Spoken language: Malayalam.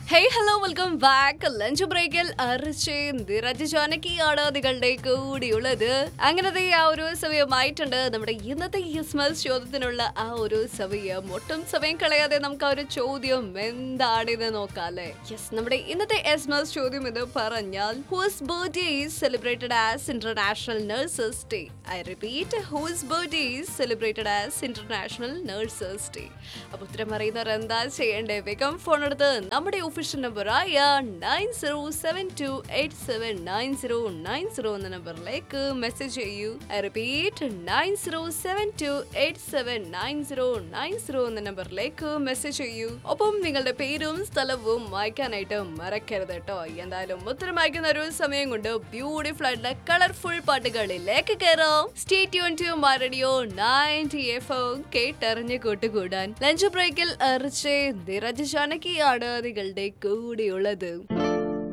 hey hello welcome back lunch ബ്രേക്കിൽ അരിച്ച് നിറച്ച് ജാനകിയാണ് നിങ്ങളുടെ കൂടിയുള്ളത് അങ്ങനത്തെ ആ ഒരു സമയമായിട്ടുണ്ട് നമ്മുടെ ഇന്നത്തെ ഈ സ്മെൽസ് ചോദ്യത്തിനുള്ള ആ ഒരു സമയം ഒട്ടും സമയം കളയാതെ നമുക്ക് ആ ഒരു ചോദ്യം എന്താണെന്ന് നോക്കാല്ലേ യെസ് നമ്മുടെ ഇന്നത്തെ സ്മെൽസ് ചോദ്യം എന്ന് പറഞ്ഞാൽ whose birthday is celebrated as international nurses day I repeat whose birthday is celebrated as international nurses day അപ്പൊ ഉത്തരം അറിയുന്നവർ എന്താ ചെയ്യേണ്ടേ വേഗം ഫോൺ എടുത്ത് നമ്മുടെ ഒഫീഷ്യൽ നമ്പറായ nine zero seven two eight seven nine zero nine zero എന്ന നമ്പറിലേക്ക് മെസ്സേജ് ചെയ്യൂ I repeat nine zero seven two eight seven nine zero nine zero എന്ന നമ്പറിലേക്ക് മെസ്സേജ് ചെയ്യൂ ഒപ്പം നിങ്ങളുടെ പേരും സ്ഥലവും വായിക്കാനായിട്ട് മറക്കരുത് കേട്ടോ എന്തായാലും ഉത്തരം അയക്കുന്ന ഒരു സമയം കൊണ്ട് ബ്യൂട്ടിഫുൾ ആയിട്ടുള്ള കളർഫുൾ പാട്ടുകളിലേക്ക് കയറാം സ്റ്റേ ട്യൂൺ ടു മാരഡിയോ നയൻറ്റി എഫ് കേട്ടറിഞ്ഞ് കൂട്ടുകൂടാൻ ലഞ്ച് ബ്രേക്കിൽ അറിച്ച് നിറജ് ജാനകിയാണ് നിങ്ങളുടെ കൂടെയുള്ളത്